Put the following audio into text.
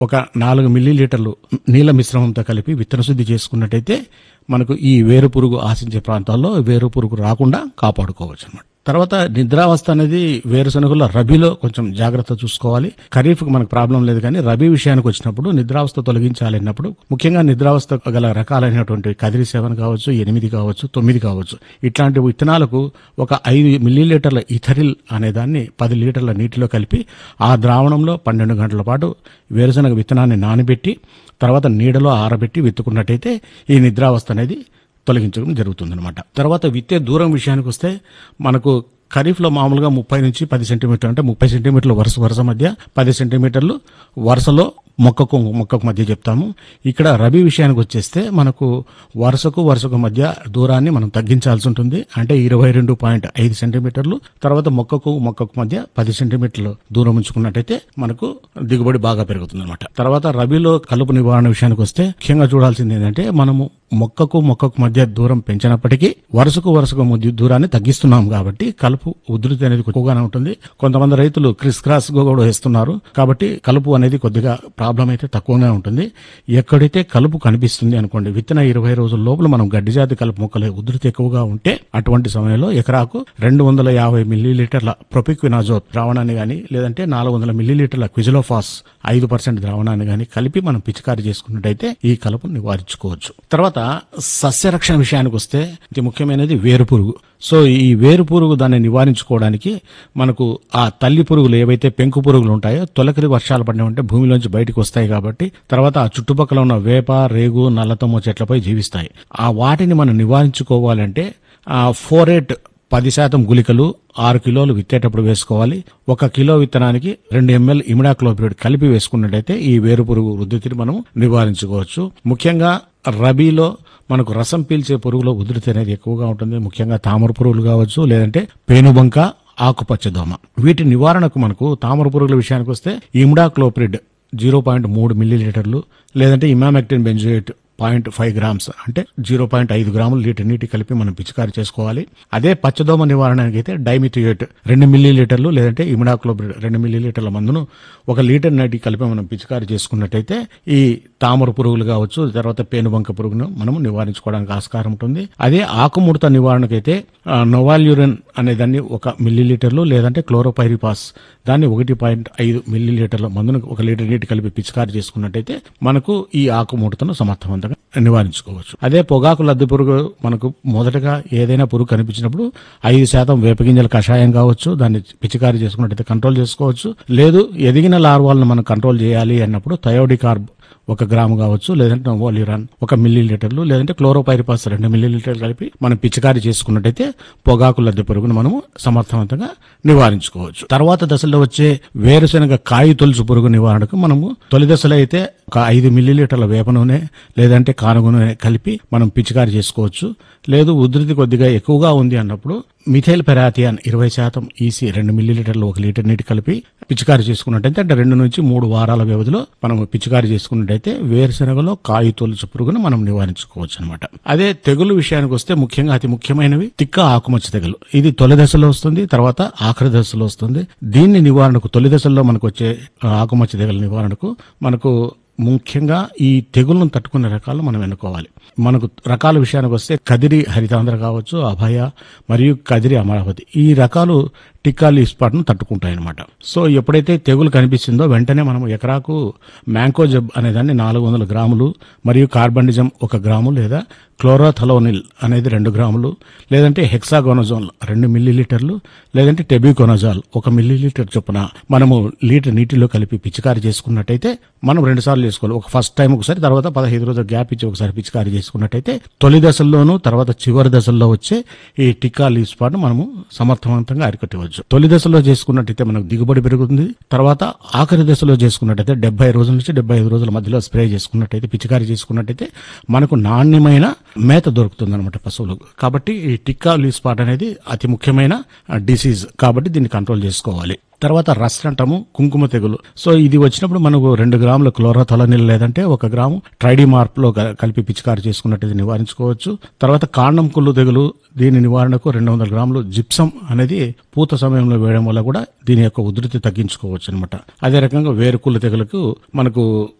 ఒక నాలుగు మిల్లీ లీటర్లు నీళ్ళ మిశ్రమంతో కలిపి విత్తన శుద్ధి చేసుకున్నట్టయితే మనకు ఈ వేరు పురుగు ఆశించే ప్రాంతాల్లో వేరు పురుగు రాకుండా కాపాడుకోవచ్చు అనమాట తర్వాత నిద్రావస్థ అనేది వేరుశనగలో రబీలో కొంచెం జాగ్రత్త చూసుకోవాలి ఖరీఫ్ మనకు ప్రాబ్లం లేదు కానీ రబీ విషయానికి వచ్చినప్పుడు నిద్రావస్థ తొలగించాలి అన్నప్పుడు ముఖ్యంగా నిద్రావస్థ గల రకాలైనటువంటి కదిరి సెవెన్ కావచ్చు ఎనిమిది కావచ్చు తొమ్మిది కావచ్చు ఇట్లాంటి విత్తనాలకు ఒక ఐదు మిల్లీ లీటర్ల ఇథరిల్ అనే దాన్ని పది లీటర్ల నీటిలో కలిపి ఆ ద్రావణంలో పన్నెండు గంటల పాటు వేరుశనగ విత్తనాన్ని నానబెట్టి తర్వాత నీడలో ఆరబెట్టి విత్తుకున్నట్టయితే ఈ నిద్రావస్థ అనేది తొలగించడం జరుగుతుందన్నమాట తర్వాత విత్తే దూరం విషయానికి వస్తే మనకు ఖరీఫ్లో మామూలుగా ముప్పై నుంచి పది సెంటీమీటర్లు అంటే ముప్పై సెంటీమీటర్లు వరుస వరుస మధ్య పది సెంటీమీటర్లు వరుసలో మొక్కకు మొక్కకు మధ్య చెప్తాము ఇక్కడ రబీ విషయానికి వచ్చేస్తే మనకు వరుసకు వరుసకు మధ్య దూరాన్ని మనం తగ్గించాల్సి ఉంటుంది అంటే ఇరవై రెండు పాయింట్ ఐదు సెంటీమీటర్లు తర్వాత మొక్కకు మొక్కకు మధ్య పది సెంటీమీటర్లు దూరం ఉంచుకున్నట్టయితే మనకు దిగుబడి బాగా పెరుగుతుంది అనమాట తర్వాత రబీలో కలుపు నివారణ విషయానికి వస్తే ముఖ్యంగా చూడాల్సింది ఏంటంటే మనము మొక్కకు మొక్కకు మధ్య దూరం పెంచినప్పటికీ వరుసకు వరుసకు మధ్య దూరాన్ని తగ్గిస్తున్నాం కాబట్టి కలుపు ఉధృతి అనేది ఎక్కువగానే ఉంటుంది కొంతమంది రైతులు క్రిస్ క్రాస్ గా కూడా వేస్తున్నారు కాబట్టి కలుపు అనేది కొద్దిగా ప్రాబ్లం అయితే తక్కువగా ఉంటుంది ఎక్కడైతే కలుపు కనిపిస్తుంది అనుకోండి విత్తన ఇరవై రోజుల లోపల మనం గడ్డి జాతి కలుపు మొక్కల ఉధృతి ఎక్కువగా ఉంటే అటువంటి సమయంలో ఎకరాకు రెండు వందల యాభై మిల్లీ లీటర్ల ప్రొపిక్వినాజోత్ ద్రావణాన్ని గాని లేదంటే నాలుగు వందల మిల్లీ లీటర్ల క్విజిలోఫాస్ ఐదు పర్సెంట్ ద్రావణాన్ని గాని కలిపి మనం పిచికారి చేసుకున్నట్టయితే ఈ కలుపును నివారించుకోవచ్చు తర్వాత సస్యరక్షణ విషయానికి వస్తే ఇది ముఖ్యమైనది వేరు పురుగు సో ఈ వేరు పురుగు దాన్ని నివారించుకోవడానికి మనకు ఆ తల్లి పురుగులు ఏవైతే పెంకు పురుగులు ఉంటాయో తొలకరి వర్షాలు పడినామంటే భూమిలోంచి బయటకు వస్తాయి కాబట్టి తర్వాత ఆ చుట్టుపక్కల ఉన్న వేప రేగు నల్లతమ్మ చెట్లపై జీవిస్తాయి ఆ వాటిని మనం నివారించుకోవాలంటే ఆ ఫోరేట్ పది శాతం గుళికలు ఆరు కిలోలు విత్తేటప్పుడు వేసుకోవాలి ఒక కిలో విత్తనానికి రెండు ఎంఎల్ ఇమిడాక్లోపిడ్ కలిపి వేసుకున్నట్టయితే ఈ వేరు పురుగు వృద్ధిని మనం నివారించుకోవచ్చు ముఖ్యంగా రబీలో మనకు రసం పీల్చే పురుగులో ఉధృతి అనేది ఎక్కువగా ఉంటుంది ముఖ్యంగా తామర పురుగులు కావచ్చు లేదంటే పేనుబంక ఆకుపచ్చ దోమ వీటి నివారణకు మనకు తామర పురుగుల విషయానికి వస్తే ఇమిడాక్లోపిడ్ జీరో పాయింట్ మూడు మిల్లీ లీటర్లు లేదంటే emamectin benzoate point five grams అంటే జీరో పాయింట్ ఐదు గ్రాములు లీటర్ నీటి కలిపి మనం పిచికారి చేసుకోవాలి అదే పచ్చదోమ నివారణకి అయితే డైమిథియేట్ రెండు మిల్లీ లీటర్లు లేదంటే ఇమిడాక్లోబ్రిడ్ రెండు మిల్లీ లీటర్ల మందును ఒక లీటర్ నీటి కలిపి మనం పిచికారి చేసుకున్నట్టయితే ఈ తామర పురుగులు కావచ్చు తర్వాత పేనుబంక పురుగును మనం నివారించుకోవడానికి ఆస్కారం ఉంటుంది అదే ఆకుముడత నివారణకైతే ఆ, నోవాల్యూరిన్ అనే దాన్ని ఒక మిల్లీ లీటర్లు లేదంటే క్లోరోపైరిపాస్ దాన్ని ఒకటి పాయింట్ ఐదు మిల్లీ లీటర్ల మందును ఒక లీటర్ నీటి కలిపి పిచికారి చేసుకున్నట్టయితే మనకు ఈ ఆకుముడతను సమర్థవంతంగా నివారించుకోవచ్చు అదే పొగాకు లద్దె పురుగు మనకు మొదటగా ఏదైనా పురుగు కనిపించినప్పుడు ఐదు శాతం వేపగింజల కషాయం కావచ్చు దాన్ని పిచికారి చేసుకున్నట్టయితే కంట్రోల్ చేసుకోవచ్చు లేదు ఎదిగిన లార్వాలను మనం కంట్రోల్ చేయాలి అన్నప్పుడు థయోడికార్బ్ ఒక గ్రాము కావచ్చు లేదంటే నోవోలిరాన్ ఒక మిల్లీ లీటర్లు లేదంటే క్లోరోపైరిపాస్ రెండు మిల్లీ లీటర్లు కలిపి మనం పిచికారి చేసుకున్నట్టయితే పొగాకు లద్దె పురుగును మనము సమర్థవంతంగా నివారించుకోవచ్చు తర్వాత దశలో వచ్చే వేరుశనగ కాయ తొలుచు పురుగు నివారణకు మనము తొలి దశలో అయితే ఒక ఐదు మిల్లీ లీటర్ల వేప నూనె లేదంటే కానుగ నూనె కలిపి మనం పిచికారి చేసుకోవచ్చు లేదు ఉధృతి కొద్దిగా ఎక్కువగా ఉంది అన్నప్పుడు మిథైల్ పెరాథియాన్ ఇరవై శాతం ఈసీ రెండు మిల్లీ లీటర్లు ఒక లీటర్ నీటి కలిపి పిచికారి చేసుకున్నట్టయితే అంటే రెండు నుంచి మూడు వారాల వ్యవధిలో మనం పిచికారి చేసుకున్నట్టయితే వేరుశనగలో కాయ తొలుచు పురుగును మనం నివారించుకోవచ్చు అనమాట అదే తెగులు విషయానికి వస్తే ముఖ్యంగా అతి ముఖ్యమైనవి తిక్క ఆకుమచ్చ తెగులు ఇది తొలి దశలో వస్తుంది తర్వాత ఆఖరి దశలో వస్తుంది దీన్ని నివారణకు తొలి దశలో మనకు వచ్చే ఆ, ఆకుమచ్చ తెగుల నివారణకు మనకు ముఖ్యంగా ఈ తెగులను తట్టుకునే రకాలు మనం ఎన్నుకోవాలి మనకు రకాల విషయానికి వస్తే కదిరి హరితాంధ్ర కావచ్చు అభయ మరియు కదిరి అమరావతి ఈ రకాలు టిక్కా లీస్పాట్ను తట్టుకుంటాయి అనమాట సో ఎప్పుడైతే తెగులు కనిపిస్తుందో వెంటనే మనం ఎకరాకు మ్యాంకోజబ్ అనేదాన్ని నాలుగు వందల గ్రాములు మరియు కార్బండిజం ఒక గ్రాము లేదా క్లోరోథలోనిల్ అనేది రెండు గ్రాములు లేదంటే హెక్సాగోనజోల్ రెండు మిల్లీ లీటర్లు లేదంటే టెబికోనజాల్ ఒక మిల్లీ లీటర్ చొప్పున మనము లీటర్ నీటిలో కలిపి పిచికారి చేసుకున్నట్టయితే మనం రెండు సార్లు చేసుకోవాలి ఒక ఫస్ట్ టైం ఒకసారి తర్వాత పదహైదు రోజులు గ్యాప్ ఇచ్చి ఒకసారి పిచికారి చేసుకున్నట్టయితే తొలి దశల్లోనూ తర్వాత చివరి దశల్లో వచ్చే ఈ టిక్కా లీస్పాట్ మనము సమర్థవంతంగా అరికట్టవచ్చు తొలి దశలో చేసుకున్నట్టయితే మనకు దిగుబడి పెరుగుతుంది తర్వాత ఆఖరి దశలో చేసుకున్నట్టయితే డెబ్బై రోజుల నుంచి డెబ్బై ఐదు రోజుల మధ్యలో స్ప్రే చేసుకున్నట్టయితే పిచికారి చేసుకున్నట్టయితే మనకు నాణ్యమైన మేత దొరుకుతుంది అనమాట పశువులకు కాబట్టి ఈ టిక్కా లీస్పాట్ అనేది అతి ముఖ్యమైన డిసీజ్ కాబట్టి దీన్ని కంట్రోల్ చేసుకోవాలి తర్వాత రస్ట్ అంటాము కుంకుమ తెగులు సో ఇది వచ్చినప్పుడు మనకు రెండు గ్రాముల క్లోరాథొలనిల్ లేదంటే ఒక గ్రాము ట్రైడిమార్ప్ లో గ- కలిపి పిచికారి చేసుకున్నట్టు నివారించుకోవచ్చు తర్వాత కాండం కుళ్ళు తెగులు దీని నివారణకు రెండు వందల గ్రాములు జిప్సం అనేది పూత సమయంలో వేయడం వల్ల కూడా దీని యొక్క ఉధృతి తగ్గించుకోవచ్చు అనమాట అదే రకంగా వేరుకుళ్ళు తెగులకు మనకు